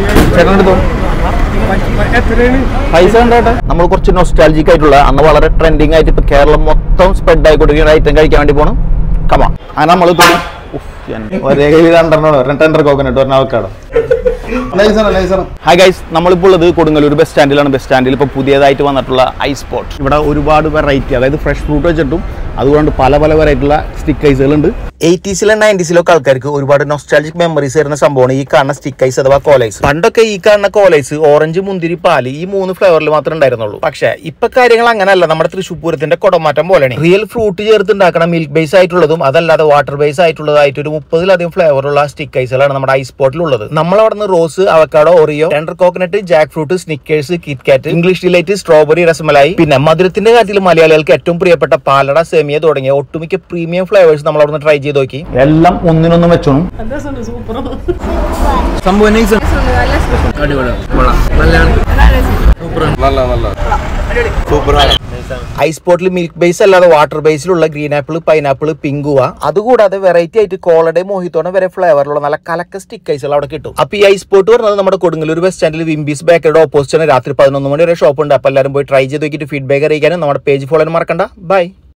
ചേട്ടനെടുത്തോ പൈസ ഉണ്ടോട്ടെ നമ്മൾ കുറച്ച് നൊസ്റ്റാലജിക് ആയിട്ടുള്ള അന്ന് വളരെ ട്രെൻഡിങ് ആയിട്ട് ഇപ്പൊ കേരളം മൊത്തം സ്പ്രെഡ് ആയിക്കൊണ്ടിരിക്കുന്ന ഐറ്റം കഴിക്കാൻ വേണ്ടി പോണം കമാ അങ്ങനെ നമ്മൾ ഒരേ കയ്യിൽ രണ്ടെണ്ണോ ടെൻഡർ കോക്കനട്ട് ഒരെണ്ണം അവക്കാടോ ഹായ് ഗൈസ് നമ്മളിപ്പോൾ ഉള്ളത് കൊടുങ്ങല്ലൂർ ബസ് സ്റ്റാൻഡിലാണ് ബസ് സ്റ്റാൻഡിൽ ഇപ്പോൾ പുതിയതായിട്ട് വന്നിട്ടുള്ള ഐസ് സ്പോട്ട് ഇവിടെ ഒരുപാട് വെറൈറ്റി അതായത് ഫ്രഷ് ഫ്രൂട്ട് വെച്ചിട്ടും അതുകൊണ്ട് പല പല വെറൈറ്റിയുള്ള സ്റ്റിക്ക് ഐസുകളുണ്ട് എയ്റ്റീസിലും നയൻറ്റീസിലൊക്കെ ആൾക്കാർക്ക് ഒരുപാട് നൊസ്റ്റാലജിക് മെമ്മറീസ് വരുന്ന സംഭവമാണ് ഈ കാണുന്ന സ്റ്റിക്ക് ഐസ് അഥവാ കോലൈസ് പണ്ടൊക്കെ ഈ കാണുന്ന കോലൈസ് ഓറഞ്ച് മുന്തിരി പാല് ഈ മൂന്ന് ഫ്ലേവറിൽ മാത്രമേ ഉണ്ടായിരുന്നുള്ളൂ പക്ഷേ ഇപ്പൊ കാര്യങ്ങൾ അങ്ങനെയല്ല നമ്മുടെ തൃശ്ശൂർ പൂരത്തിന്റെ കൊടമാറ്റം പോലെയാണ് റിയൽ ഫ്രൂട്ട് ചേർത്ത് ഉണ്ടാക്കുന്ന മിൽക്ക് ബേസ് ആയിട്ടുള്ളതും അതല്ലാതെ വാട്ടർ ബേസ് ആയിട്ടുള്ളതായിട്ട് ഒരു മുപ്പതിലധികം ഫ്ലേവറുള്ള സ്റ്റിക്ക് ഐസുകളാണ് നമ്മുടെ ഐസ് സ്പോട്ടിൽ ഉള്ളത് നമ്മൾ അവിടെ നിന്ന് rose avocado Oreo tender coconut jackfruit Snickers KitKat English delight strawberry rasmalai പിന്നെ മധുരത്തിന്റെ കാര്യത്തിൽ മലയാളികൾക്ക് ഏറ്റവും പ്രിയപ്പെട്ട പാലട സേമിയ തുടങ്ങിയ ഒട്ടുമിക്ക പ്രീമിയം ഫ്ലേവേഴ്സ് നമ്മൾ അവിടെ നിന്ന് ട്രൈ ചെയ്ത് നോക്കി എല്ലാം ഒന്നിനൊന്നും വെച്ചോണം സംഭവം ഐസ് സ്പോട്ടിൽ മിൽക്ക് ബേസ് അല്ലാതെ വാട്ടർ ബേസിലുള്ള ഗ്രീൻ ആപ്പിൾ പൈനാപ്പിൾ പിങ്കുവ അതുകൂടാതെ വെറൈറ്റി ആയിട്ട് കോളഡേ മോഹിത്തോണ വരെ ഫ്ലേവറിലുള്ള നല്ല കലക്ക സ്റ്റിക്ക് ഐസുകൾ അവിടെ കിട്ടും അപ്പൊ ഈ ഐസ് സ്പോട്ട് പറഞ്ഞത് നമ്മുടെ കൊടുങ്ങല്ലൂർ ബസ് സ്റ്റാൻഡിൽ വിംബീസ് ബേക്കറിയുടെ ഓപ്പോസിറ്റ് രാത്രി പതിനൊന്ന് മണി വരെ ഷോപ്പ് ഉണ്ട് അപ്പൊ എല്ലാവരും പോയി ട്രൈ ചെയ്ത് നോക്കിയിട്ട് ഫീഡ്ബാക്ക് അറിയിക്കാനും നമ്മുടെ പേജ് ഫോളോ മറക്കണ്ട ബൈ